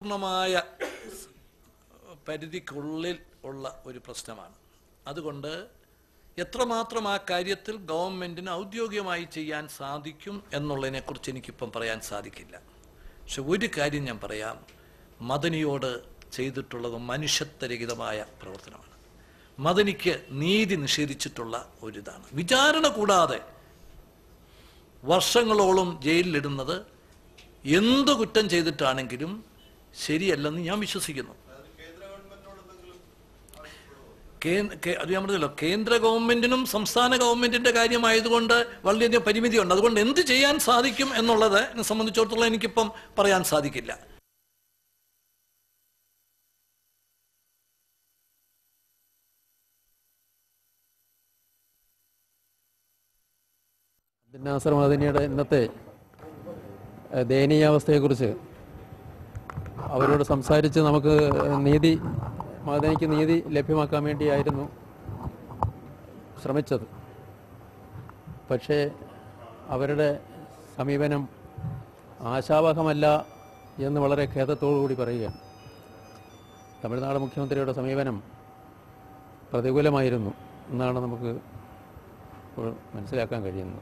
പൂർണ്ണമായ പരിധിക്കുള്ളിൽ ഉള്ള ഒരു പ്രശ്നമാണ് അതുകൊണ്ട് എത്രമാത്രം ആ കാര്യത്തിൽ ഗവൺമെൻറ്റിന് ഔദ്യോഗികമായി ചെയ്യാൻ സാധിക്കും എന്നുള്ളതിനെക്കുറിച്ച് എനിക്കിപ്പം പറയാൻ സാധിക്കില്ല പക്ഷെ ഒരു കാര്യം ഞാൻ പറയാം മദനിയോട് ചെയ്തിട്ടുള്ളത് മനുഷ്യത്വരഹിതമായ പ്രവർത്തനമാണ് മദനിക്ക് നീതി നിഷേധിച്ചിട്ടുള്ള ഒരിതാണ് വിചാരണ കൂടാതെ വർഷങ്ങളോളം ജയിലിലിടുന്നത് എന്ത് കുറ്റം ചെയ്തിട്ടാണെങ്കിലും ശരിയല്ലെന്ന് ഞാൻ വിശ്വസിക്കുന്നു കേ- കേ- അത് ഞാൻ പറഞ്ഞല്ലോ കേന്ദ്ര ഗവൺമെന്റിനും സംസ്ഥാന ഗവൺമെന്റിന്റെ കാര്യമായതുകൊണ്ട് വളരെയധികം പരിമിതിയുണ്ട് അതുകൊണ്ട് എന്ത് ചെയ്യാൻ സാധിക്കും എന്നുള്ളത് എന്നെ സംബന്ധിച്ചിടത്തോളം എനിക്കിപ്പം പറയാൻ സാധിക്കില്ല അബ്ദുൽ നാസർ മദനിയുടെ ഇന്നത്തെ ഏഹ്, ദയനീയാവസ്ഥയെക്കുറിച്ച് അവരോട് സംസാരിച്ച് നമുക്ക് നീതി മദനിക്ക് നീതി ലഭ്യമാക്കാൻ വേണ്ടിയായിരുന്നു ശ്രമിച്ചത് പക്ഷേ അവരുടെ സമീപനം ആശാവഹമല്ല എന്ന് വളരെ ഖേദത്തോടു കൂടി പറയുകയാണ് തമിഴ്നാട് മുഖ്യമന്ത്രിയുടെ സമീപനം പ്രതികൂലമായിരുന്നു എന്നാണ് നമുക്ക് ഇപ്പോൾ മനസ്സിലാക്കാൻ കഴിയുന്നത്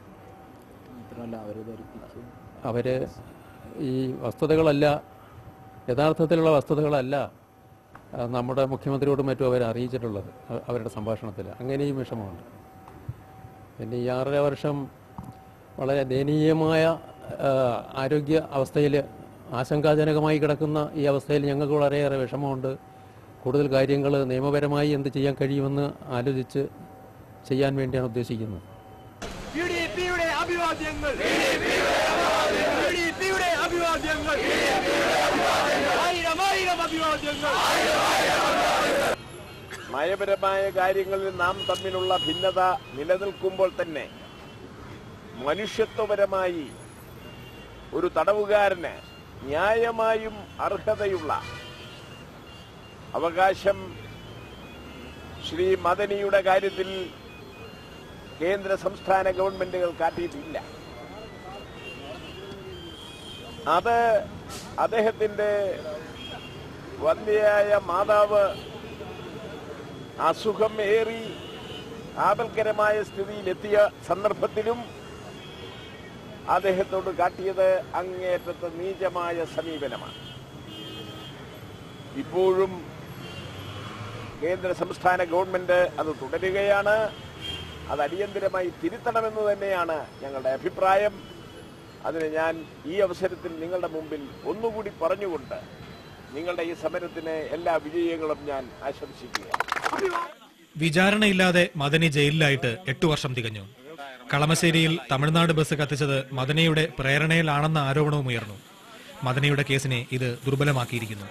അവർ ഈ വസ്തുതകളല്ല യഥാർത്ഥത്തിലുള്ള വസ്തുതകളല്ല ആ, നമ്മുടെ മുഖ്യമന്ത്രിയോടും മറ്റും അവർ അറിയിച്ചിട്ടുള്ളത് അ- അവരുടെ സംഭാഷണത്തിൽ അങ്ങനെയും വിഷമമുണ്ട് പിന്നെ ഈ ആറര വർഷം വളരെ ദയനീയമായ ആ, ആരോഗ്യ അവസ്ഥയിൽ ആശങ്കാജനകമായി കിടക്കുന്ന ഈ അവസ്ഥയിൽ ഞങ്ങൾക്ക് വളരെയേറെ വിഷമമുണ്ട് കൂടുതൽ കാര്യങ്ങൾ നിയമപരമായി എന്ത് ചെയ്യാൻ കഴിയുമെന്ന് ആലോചിച്ച് ചെയ്യാൻ വേണ്ടിയാണ് ഉദ്ദേശിക്കുന്നത് പിടിപിയുടെ അഭിവാദ്യങ്ങൾ പിടിപിയുടെ അഭിവാദ്യങ്ങൾ ആയിരം ആയിരം അഭിവാദ്യങ്ങൾ നയപരമായ കാര്യങ്ങളിൽ നാം തമ്മിലുള്ള ഭിന്നത നിലനിൽക്കുമ്പോൾ തന്നെ മനുഷ്യത്വപരമായി ഒരു തടവുകാരന് ന്യായമായും അർഹതയുള്ള അവകാശം ശ്രീ മദനിയുടെ കാര്യത്തിൽ കേന്ദ്ര സംസ്ഥാന ഗവൺമെന്റുകൾ കാട്ടിയിട്ടില്ല അത് അദ്ദേഹത്തിന്റെ വന്ധ്യയായ മാതാവ് അസുഖം ഏറി ആപൽക്കരമായ സ്ഥിതിയിലെത്തിയ സന്ദർഭത്തിലും അദ്ദേഹത്തോട് കാട്ടിയത് അങ്ങേയറ്റത്തെ നീചമായ സമീപനമാണ് ഇപ്പോഴും കേന്ദ്ര സംസ്ഥാന ഗവൺമെന്റ് അത് തുടരുകയാണ് അത് അടിയന്തിരമായി തിരുത്തണമെന്ന് തന്നെയാണ് ഞങ്ങളുടെ അഭിപ്രായം അതിന് ഞാൻ ഈ അവസരത്തിൽ നിങ്ങളുടെ മുമ്പിൽ ഒന്നുകൂടി പറഞ്ഞുകൊണ്ട് നിങ്ങളുടെ ഈ സമരത്തിന് എല്ലാ വിജയങ്ങളും ഞാൻ ആശംസിക്കുകയാണ് വിചാരണയില്ലാതെ മദനി ജയിലിലായിട്ട് എട്ടു വർഷം തികഞ്ഞു കളമശ്ശേരിയിൽ തമിഴ്നാട് ബസ് കത്തിച്ചത് മദനയുടെ പ്രേരണയിലാണെന്ന ആരോപണവും ഉയർന്നു മദനയുടെ കേസിനെ ഇത് ദുർബലമാക്കിയിരിക്കുന്നു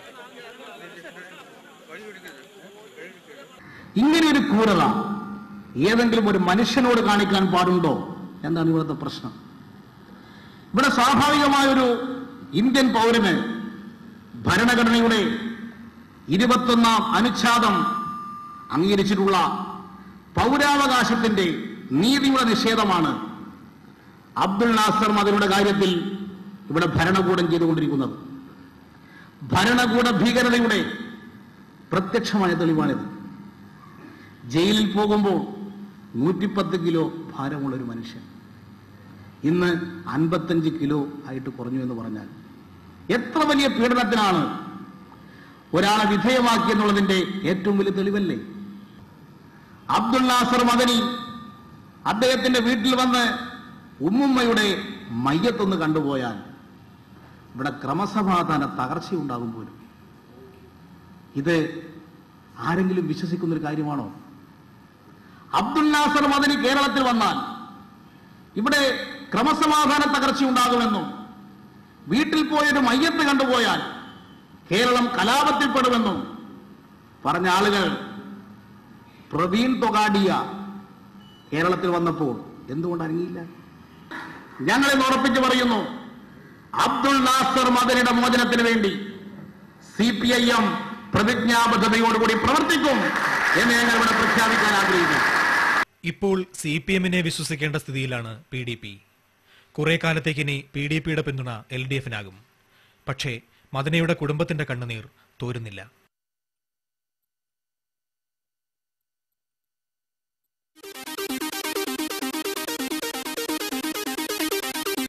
ഇങ്ങനെ ഒരു ക്രൂരത ഏതെങ്കിലും ഒരു മനുഷ്യനോട് കാണിക്കാൻ പാടുണ്ടോ എന്നാണ് ഇവിടുത്തെ പ്രശ്നം ഇവിടെ സ്വാഭാവികമായൊരു ഇന്ത്യൻ പൗരന് ഭരണഘടനയുടെ ഇരുപത്തൊന്നാം അനുച്ഛേദം അംഗീകരിച്ചിട്ടുള്ള പൗരാവകാശത്തിന്റെ നീതിയുടെ നിഷേധമാണ് അബ്ദുൽ നാസർ മദനിയുടെ കാര്യത്തിൽ ഇവിടെ ഭരണകൂടം ചെയ്തുകൊണ്ടിരിക്കുന്നത് ഭരണകൂട ഭീകരതയുടെ പ്രത്യക്ഷമായ തെളിവാണിത് ജയിലിൽ പോകുമ്പോൾ നൂറ്റിപ്പത്ത് കിലോ ഭാരമുള്ള ഒരു മനുഷ്യൻ ഇന്ന് അൻപത്തഞ്ച് കിലോ ആയിട്ട് കുറഞ്ഞു എന്ന് പറഞ്ഞാൽ എത്ര വലിയ പീഡനത്തിനാണ് ഒരാളെ വിധേയമാക്കി എന്നുള്ളതിന്റെ ഏറ്റവും വലിയ തെളിവല്ലേ അബ്ദുൽ നാസർ മദനി അദ്ദേഹത്തിന്റെ വീട്ടിൽ വന്ന് ഉമ്മുമ്മയുടെ മയ്യത്തൊന്ന് കണ്ടുപോയാൽ ഇവിടെ ക്രമസമാധാന തകർച്ചയുണ്ടാകും പോലും ഇത് ആരെങ്കിലും വിശ്വസിക്കുന്ന ഒരു കാര്യമാണോ അബ്ദുൽ നാസർ മദനി കേരളത്തിൽ വന്നാൽ ഇവിടെ ക്രമസമാധാന തകർച്ചയുണ്ടാകുമെന്നും വീട്ടിൽ പോയൊരു മയ്യത്ത് കണ്ടുപോയാൽ കേരളം കലാപത്തിൽപ്പെടുമെന്നും പറഞ്ഞ ആളുകൾ പ്രവീൺ തൊഗാഡിയ കേരളത്തിൽ വന്നപ്പോൾ എന്തുകൊണ്ട് അനങ്ങിയില്ല ഞങ്ങളിന്ന് ഉറപ്പിച്ചു പറയുന്നു അബ്ദുൾ നാസർ മദനിയുടെ മോചനത്തിന് വേണ്ടി സി പി ഐ എം പ്രതിജ്ഞാബദ്ധതയോടുകൂടി പ്രവർത്തിക്കും എന്ന് ഞങ്ങൾ ഇവിടെ പ്രഖ്യാപിക്കാൻ ആഗ്രഹിക്കുന്നു ഇപ്പോൾ സി പി എമ്മിനെ വിശ്വസിക്കേണ്ട സ്ഥിതിയിലാണ് പി ഡി പി കുറെ കാലത്തേക്ക് ഇനി പി ഡി പിയുടെ പിന്തുണ എൽ ഡി എഫിനാകും പക്ഷേ മദനയുടെ കുടുംബത്തിന്റെ കണ്ണുനീർ തോരുന്നില്ല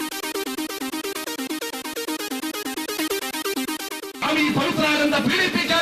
സ്വാമി പവിത്രാനന്ദ പീഡിപ്പിച്ച